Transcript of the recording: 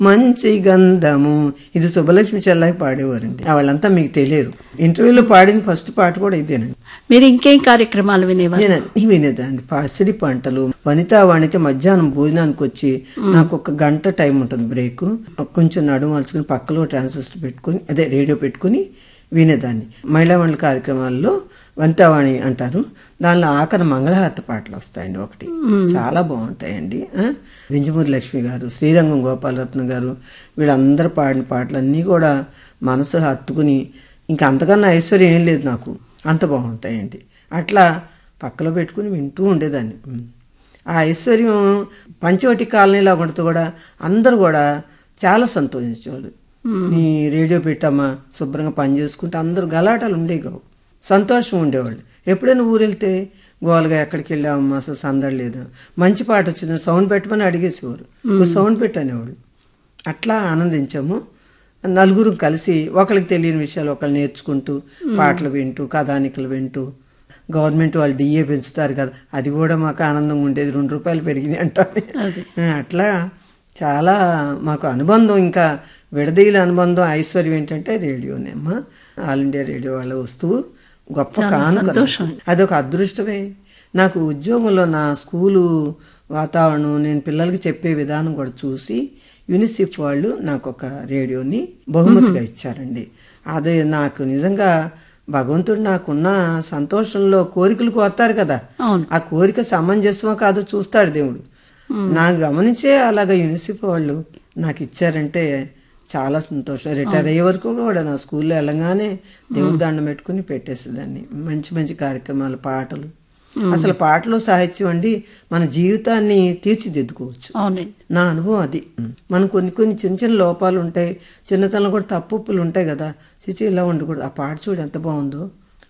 మంచి గంధము ఇది సుబ్బలక్ష్మి చెల్లాయి పాడేవారండి వాళ్ళంతా మీకు తెలియరు ఇంటర్వ్యూలో పాడిన ఫస్ట్ పాట కూడా ఇదేనండి మీరు ఇంకేం కార్యక్రమాలు వినేవారు నేను అన్ని వినేదాన్ని పసిడి పంటలు వనితా వాణితే మధ్యాహ్నం భోజనానికి వచ్చి నాకు ఒక గంట టైం ఉంటుంది బ్రేక్ కొంచెం నడుము వలుచుకుని పక్కలో ట్రాన్సిస్టర్ పెట్టుకుని అదే రేడియో పెట్టుకుని వినేదాన్ని మహిళా మండలి కార్యక్రమాల్లో వనితావాణి అంటారు దానిలో ఆఖరి మంగళహారతి పాటలు వస్తాయండి ఒకటి చాలా బాగుంటాయండి ఆ? వింజమూరి లక్ష్మి గారు శ్రీరంగం గోపాలరత్న గారు వీళ్ళందరూ పాడిన పాటలన్నీ కూడా మనసు హత్తుకుని ఇంకా అంతకన్నా ఐశ్వర్యం ఏం లేదు నాకు అంత బాగుంటాయండి అట్లా పక్కలో పెట్టుకుని వింటూ ఉండేదాన్ని ఉమ్. ఆ ఐశ్వర్యం పంచవటి కాలనీలో కొడుతూ కూడా అందరూ కూడా చాలా సంతోషించేవాళ్ళు నీ రేడియో పెట్టమ్మా శుభ్రంగా పని చేసుకుంటే అందరూ గలాటాలు ఉండేవి కావు సంతోషం ఉండేవాళ్ళు ఎప్పుడైనా ఊరు వెళ్తే గోలుగా ఎక్కడికి వెళ్ళామమ్మా అసలు సందడి లేదు మంచి పాట వచ్చింది సౌండ్ పెట్టమని అడిగేసేవారు "ఓ సౌండ్ పెట్టనేవాళ్ళు అట్లా ఆనందించాము నలుగురు కలిసి ఒకరికి తెలియని విషయాలు ఒకళ్ళు నేర్చుకుంటూ పాటలు వింటూ కథానికలు వింటూ గవర్నమెంట్ వాళ్ళు డిఏ పెంచుతారు కదా అది కూడా మాకు ఆనందంగా ఉండేది రెండు రూపాయలు పెరిగినాయి అంటారు అట్లా చాలా మాకు అనుబంధం ఇంకా విడదీల అనుబంధం ఐశ్వర్యం ఏంటంటే రేడియోనే అమ్మా ఆల్ ఇండియా రేడియో వాళ్ళ వస్తువు గొప్ప కానుక సంతోషం. అదొక అదృష్టమే నాకు ఉద్యోగంలో నా స్కూలు వాతావరణం నేను పిల్లలకి చెప్పే విధానం కూడా చూసి యూనిసెఫ్ వాళ్ళు నాకు ఒక రేడియోని బహుమతిగా ఇచ్చారండి అదే నాకు నిజంగా భగవంతుడు నాకున్న సంతోషంలో కోరికలు కోరుతారు కదా అవును. ఆ కోరిక సమంజసమో కాదో చూస్తాడు దేవుడు నాకు గమనించే అలాగ యూనిసెఫ్ వాళ్ళు నాకు ఇచ్చారంటే చాలా సంతోషం రిటైర్ అయ్యే వరకు కూడా నా స్కూల్లో వెళ్ళగానే దేవుడి దండం పెట్టుకుని పెట్టేసేదాన్ని మంచి మంచి కార్యక్రమాలు పాటలు అసలు పాటలు సాహిత్యం అండి మన జీవితాన్ని తీర్చిదిద్దుకోవచ్చు అవునండి నా అనుభవం అది మనం కొన్ని కొన్ని చిన్న చిన్న లోపాలు ఉంటాయి చిన్నతనంలో కూడా తప్పులు ఉంటాయి కదా చిచి ఇలా ఉండకూడదు ఆ పాట చూడు ఎంత బాగుందో